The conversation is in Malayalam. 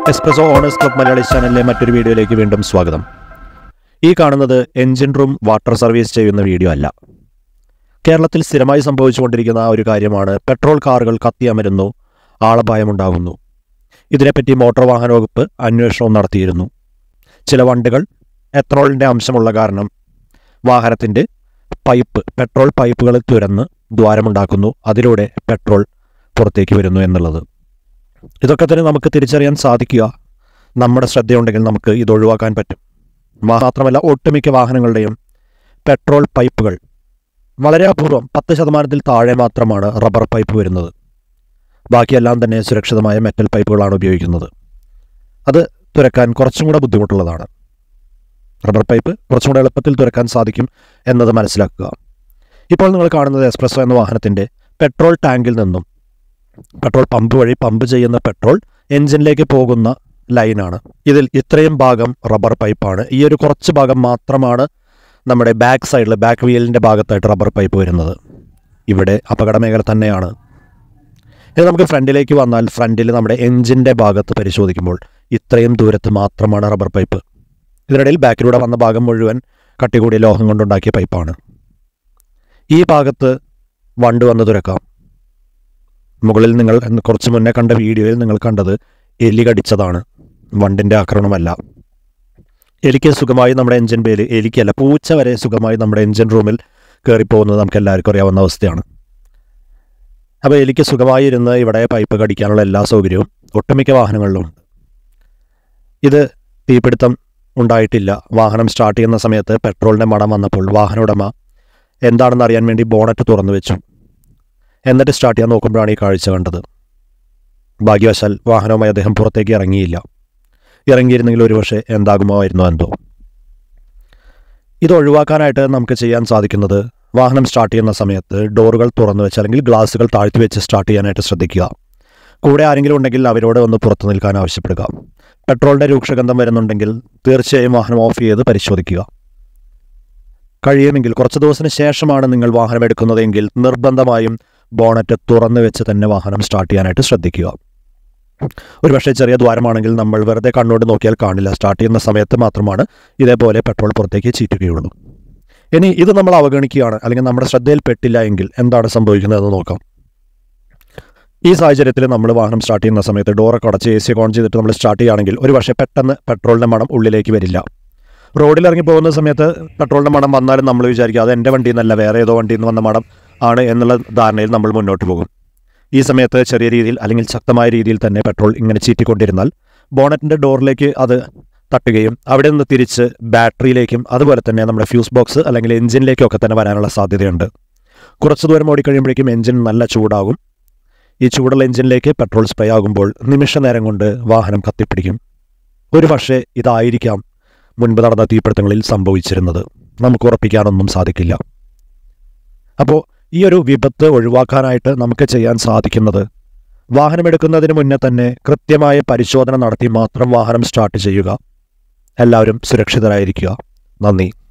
എക്സ്പ്രസോ ഓണേഴ്സ് ക്ലബ് മലയാളി ചാനലിലെ മറ്റൊരു വീഡിയോയിലേക്ക് വീണ്ടും സ്വാഗതം ഈ കാണുന്നത് എൻജിൻ റൂം വാട്ടർ സർവീസ് ചെയ്യുന്ന വീഡിയോ അല്ല കേരളത്തിൽ സ്ഥിരമായി സംഭവിച്ചുകൊണ്ടിരിക്കുന്ന ആ ഒരു കാര്യമാണ് പെട്രോൾ കാറുകൾ കത്തിയമരുന്നു ആളപായമുണ്ടാകുന്നു ഇതിനെപ്പറ്റി മോട്ടോർ വാഹന വകുപ്പ് അന്വേഷണവും നടത്തിയിരുന്നു ചില വണ്ടികൾ എത്രോളിൻ്റെ അംശമുള്ള കാരണം വാഹനത്തിൻ്റെ പൈപ്പ് പെട്രോൾ പൈപ്പുകൾ തുരന്ന് ദ്വാരമുണ്ടാക്കുന്നു അതിലൂടെ പെട്രോൾ പുറത്തേക്ക് വരുന്നു എന്നുള്ളത് ഇതൊക്കെ തന്നെ നമുക്ക് തിരിച്ചറിയാൻ സാധിക്കുക നമ്മുടെ ശ്രദ്ധയുണ്ടെങ്കിൽ നമുക്ക് ഇത് ഒഴിവാക്കാൻ പറ്റും മാത്രമല്ല ഒട്ടുമിക്ക വാഹനങ്ങളുടെയും പെട്രോൾ പൈപ്പുകൾ വളരെ അപൂർവം പത്ത് ശതമാനത്തിൽ താഴെ മാത്രമാണ് റബ്ബർ പൈപ്പ് വരുന്നത് ബാക്കിയെല്ലാം തന്നെ സുരക്ഷിതമായ മെറ്റൽ പൈപ്പുകളാണ് ഉപയോഗിക്കുന്നത് അത് തുരക്കാൻ കുറച്ചും കൂടെ ബുദ്ധിമുട്ടുള്ളതാണ് റബ്ബർ പൈപ്പ് കുറച്ചും കൂടെ എളുപ്പത്തിൽ തുരക്കാൻ സാധിക്കും എന്നത് മനസ്സിലാക്കുക ഇപ്പോൾ നിങ്ങൾ കാണുന്നത് എക്സ്പ്രസോ എന്ന വാഹനത്തിൻ്റെ പെട്രോൾ ടാങ്കിൽ നിന്നും പെട്രോൾ പമ്പ് വഴി പമ്പ് ചെയ്യുന്ന പെട്രോൾ എൻജിനിലേക്ക് പോകുന്ന ലൈനാണ് ഇതിൽ ഇത്രയും ഭാഗം റബ്ബർ പൈപ്പാണ് ഈ ഒരു കുറച്ച് ഭാഗം മാത്രമാണ് നമ്മുടെ ബാക്ക് സൈഡിൽ ബാക്ക് വീലിൻ്റെ ഭാഗത്തായിട്ട് റബ്ബർ പൈപ്പ് വരുന്നത് ഇവിടെ അപകട മേഖല തന്നെയാണ് ഇത് നമുക്ക് ഫ്രണ്ടിലേക്ക് വന്നാൽ ഫ്രണ്ടിൽ നമ്മുടെ എൻജിൻ്റെ ഭാഗത്ത് പരിശോധിക്കുമ്പോൾ ഇത്രയും ദൂരത്ത് മാത്രമാണ് റബ്ബർ പൈപ്പ് ഇതിനിടയിൽ ബാക്കിലൂടെ വന്ന ഭാഗം മുഴുവൻ കട്ടി കൂടിയ ലോഹം കൊണ്ടുണ്ടാക്കിയ പൈപ്പാണ് ഈ ഭാഗത്ത് വണ്ട് വന്ന് തുരക്കാം മുകളിൽ നിങ്ങൾ എന്ന് കുറച്ച് മുന്നേ കണ്ട വീഡിയോയിൽ നിങ്ങൾ കണ്ടത് എലി കടിച്ചതാണ് വണ്ടിൻ്റെ ആക്രമണമല്ല എലിക്ക് സുഖമായി നമ്മുടെ എഞ്ചിൻ പേര് എലിക്കല്ല പൂച്ച വരെ സുഖമായി നമ്മുടെ എഞ്ചിൻ റൂമിൽ കയറിപ്പോകുന്നത് നമുക്ക് എല്ലാവർക്കും അറിയാവുന്ന അവസ്ഥയാണ് അപ്പോൾ എലിക്ക് സുഖമായി ഇരുന്ന് ഇവിടെ പൈപ്പ് കടിക്കാനുള്ള എല്ലാ സൗകര്യവും ഒട്ടുമിക്ക വാഹനങ്ങളിലും ഉണ്ട് ഇത് തീപിടുത്തം ഉണ്ടായിട്ടില്ല വാഹനം സ്റ്റാർട്ട് ചെയ്യുന്ന സമയത്ത് പെട്രോളിൻ്റെ മണം വന്നപ്പോൾ വാഹന ഉടമ എന്താണെന്ന് അറിയാൻ വേണ്ടി ബോണറ്റ് തുറന്നു വെച്ചു എന്നിട്ട് സ്റ്റാർട്ട് ചെയ്യാൻ നോക്കുമ്പോഴാണ് ഈ കാഴ്ച കണ്ടത് ഭാഗ്യവശാൽ വാഹനവുമായി അദ്ദേഹം പുറത്തേക്ക് ഇറങ്ങിയില്ല ഇറങ്ങിയിരുന്നെങ്കിൽ ഒരുപക്ഷെ എന്താകുമോ എന്തോ ഇത് ഒഴിവാക്കാനായിട്ട് നമുക്ക് ചെയ്യാൻ സാധിക്കുന്നത് വാഹനം സ്റ്റാർട്ട് ചെയ്യുന്ന സമയത്ത് ഡോറുകൾ തുറന്നു വെച്ച് അല്ലെങ്കിൽ ഗ്ലാസുകൾ താഴ്ത്തി വെച്ച് സ്റ്റാർട്ട് ചെയ്യാനായിട്ട് ശ്രദ്ധിക്കുക കൂടെ ആരെങ്കിലും ഉണ്ടെങ്കിൽ അവരോട് ഒന്ന് പുറത്തു നിൽക്കാൻ ആവശ്യപ്പെടുക പെട്രോളിൻ്റെ രൂക്ഷഗന്ധം വരുന്നുണ്ടെങ്കിൽ തീർച്ചയായും വാഹനം ഓഫ് ചെയ്ത് പരിശോധിക്കുക കഴിയുമെങ്കിൽ കുറച്ച് ദിവസത്തിന് ശേഷമാണ് നിങ്ങൾ വാഹനം എടുക്കുന്നതെങ്കിൽ നിർബന്ധമായും ബോണറ്റ് തുറന്നു വെച്ച് തന്നെ വാഹനം സ്റ്റാർട്ട് ചെയ്യാനായിട്ട് ശ്രദ്ധിക്കുക ഒരുപക്ഷെ ചെറിയ ദ്വാരമാണെങ്കിൽ നമ്മൾ വെറുതെ കണ്ണോട് നോക്കിയാൽ കാണില്ല സ്റ്റാർട്ട് ചെയ്യുന്ന സമയത്ത് മാത്രമാണ് ഇതേപോലെ പെട്രോൾ പുറത്തേക്ക് ചീറ്റുകയുള്ളൂ ഇനി ഇത് നമ്മൾ അവഗണിക്കുകയാണ് അല്ലെങ്കിൽ നമ്മുടെ ശ്രദ്ധയിൽപ്പെട്ടില്ല എങ്കിൽ എന്താണ് സംഭവിക്കുന്നതെന്ന് നോക്കാം ഈ സാഹചര്യത്തിൽ നമ്മൾ വാഹനം സ്റ്റാർട്ട് ചെയ്യുന്ന സമയത്ത് ഡോറൊക്കെ അടച്ച് എ സി ഓൺ ചെയ്തിട്ട് നമ്മൾ സ്റ്റാർട്ട് ചെയ്യുകയാണെങ്കിൽ ഒരു പക്ഷേ പെട്ടെന്ന് പെട്രോളിൻ്റെ മണം ഉള്ളിലേക്ക് വരില്ല റോഡിൽ ഇറങ്ങി പോകുന്ന സമയത്ത് പെട്രോളിൻ്റെ മണം വന്നാലും നമ്മൾ വിചാരിക്കും അത് എൻ്റെ വണ്ടിയിൽ നിന്നല്ല വേറെ ഏതോ വണ്ടിയിൽ നിന്ന് വന്ന മണം ആണ് എന്നുള്ള ധാരണയിൽ നമ്മൾ മുന്നോട്ട് പോകും ഈ സമയത്ത് ചെറിയ രീതിയിൽ അല്ലെങ്കിൽ ശക്തമായ രീതിയിൽ തന്നെ പെട്രോൾ ഇങ്ങനെ ചീറ്റിക്കൊണ്ടിരുന്നാൽ ബോണറ്റിൻ്റെ ഡോറിലേക്ക് അത് തട്ടുകയും അവിടെ നിന്ന് തിരിച്ച് ബാറ്ററിയിലേക്കും അതുപോലെ തന്നെ നമ്മുടെ ഫ്യൂസ് ബോക്സ് അല്ലെങ്കിൽ എഞ്ചിനിലേക്കും ഒക്കെ തന്നെ വരാനുള്ള സാധ്യതയുണ്ട് കുറച്ച് ദൂരം ഓടിക്കഴിയുമ്പോഴേക്കും എഞ്ചിൻ നല്ല ചൂടാകും ഈ ചൂടുള്ള എഞ്ചിനിലേക്ക് പെട്രോൾ സ്പ്രേ ആകുമ്പോൾ നിമിഷ നേരം കൊണ്ട് വാഹനം കത്തിപ്പിടിക്കും ഒരു പക്ഷേ ഇതായിരിക്കാം മുൻപ് നടന്ന തീപിടുത്തങ്ങളിൽ സംഭവിച്ചിരുന്നത് നമുക്ക് ഉറപ്പിക്കാനൊന്നും സാധിക്കില്ല അപ്പോൾ ഈ ഒരു വിപത്ത് ഒഴിവാക്കാനായിട്ട് നമുക്ക് ചെയ്യാൻ സാധിക്കുന്നത് വാഹനമെടുക്കുന്നതിന് മുന്നേ തന്നെ കൃത്യമായ പരിശോധന നടത്തി മാത്രം വാഹനം സ്റ്റാർട്ട് ചെയ്യുക എല്ലാവരും സുരക്ഷിതരായിരിക്കുക നന്ദി